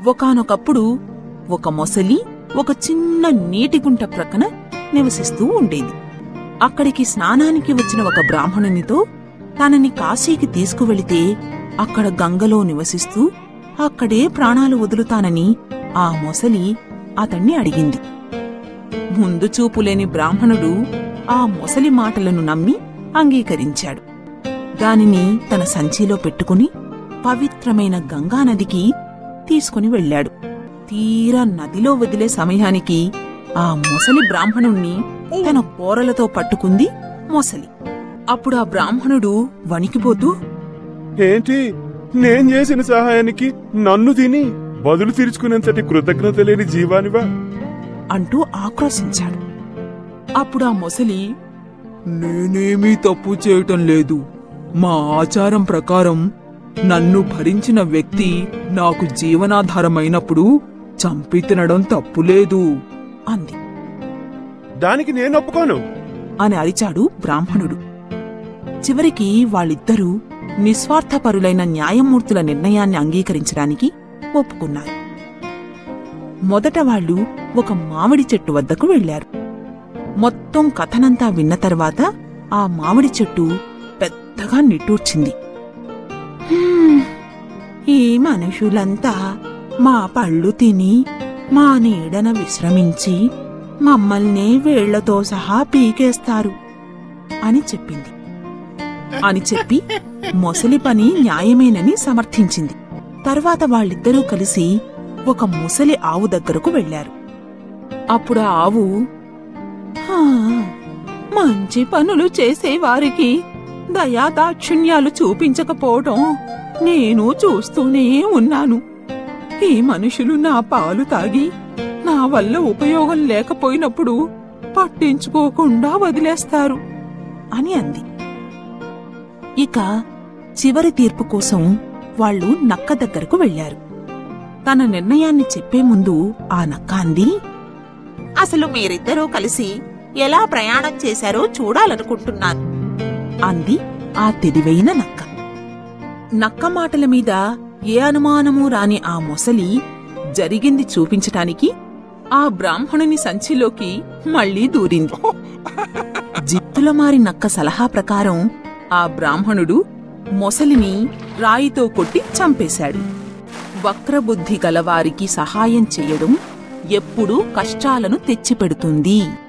ఒకానొకప్పుడు ఒక మొసలి ఒక చిన్న నీటి గుంట ప్రక్కన నివసిస్తూ ఉండేది అక్కడికి స్నానానికి వచ్చిన ఒక బ్రాహ్మణునితో తనని కాశీకి తీసుకువెళితే అక్కడ గంగలో నివసిస్తూ అక్కడే ప్రాణాలు వదులుతానని ఆ మొసలి అతణ్ణి అడిగింది ముందు చూపులేని బ్రాహ్మణుడు ఆ మొసలి మాటలను నమ్మి అంగీకరించాడు దానిని తన సంచిలో పెట్టుకుని పవిత్రమైన గంగానదికి తీసుకుని వెళ్ళాడు తీరా నదిలో వదిలే సమయానికి ఆ మొసలి బ్రాహ్మణుణ్ణి తన కోరలతో పట్టుకుంది మొసలి అప్పుడు ఆ బ్రాహ్మణుడు వణికిపోతూ ఏంటి నేను చేసిన సహాయానికి నన్ను తిని బదులు తీర్చుకునేంతటి కృతజ్ఞత లేని జీవానివా అంటూ ఆక్రోశించాడు అప్పుడు ఆ మొసలి నేనేమీ తప్పు చేయటం లేదు మా ఆచారం ప్రకారం నన్ను భరించిన వ్యక్తి నాకు జీవనాధారమైనప్పుడు చంపి తినడం తప్పులేదు అంది దానికి నేను ఒప్పుకోను అని అరిచాడు బ్రాహ్మణుడు చివరికి వాళ్ళిద్దరూ నిస్వార్థపరులైన న్యాయమూర్తుల నిర్ణయాన్ని అంగీకరించడానికి ఒప్పుకున్నారు మొదట వాళ్ళు ఒక మామిడి చెట్టు వద్దకు వెళ్లారు మొత్తం కథనంతా విన్న తర్వాత ఆ మామిడి చెట్టు పెద్దగా నిట్టూర్చింది "హ్మ్, ఈ మనుషులంతా మా పళ్ళు తిని మా నీడన విశ్రమించి మమ్మల్నే వేళ్లతో సహా పీకేస్తారు అని చెప్పింది అని చెప్పి మొసలి పని న్యాయమేనని సమర్థించింది తర్వాత వాళ్ళిద్దరూ కలిసి ఒక ముసలి ఆవు దగ్గరకు వెళ్లారు అప్పుడు ఆ ఆవు "హా, మంచి పనులు చేసేవారికి దయాదాక్షిణ్యాలు చూపించకపోవడం నేను చూస్తూనే ఉన్నాను ఈ మనుషులు నా పాలు తాగి నా వల్ల ఉపయోగం లేకపోయినప్పుడు పట్టించుకోకుండా వదిలేస్తారు అని అంది ఇక చివరి తీర్పు కోసం వాళ్ళు నక్క దగ్గరకు వెళ్లారు తన నిర్ణయాన్ని చెప్పే ముందు ఆ నక్క అంది అసలు మీరిద్దరూ కలిసి ఎలా ప్రయాణం చేశారో చూడాలనుకుంటున్నాను అంది ఆ తెలివైన నక్క నక్క మాటల మీద ఏ అనుమానమూ రాని ఆ మొసలి జరిగింది చూపించటానికి ఆ బ్రాహ్మణుని సంచిలోకి మళ్లీ దూరింది జిత్తులమారి నక్క సలహా ప్రకారం ఆ బ్రాహ్మణుడు మొసలిని రాయితో కొట్టి చంపేశాడు వక్రబుద్ధి గలవారికి సహాయం చెయ్యడం ఎప్పుడూ కష్టాలను తెచ్చిపెడుతుంది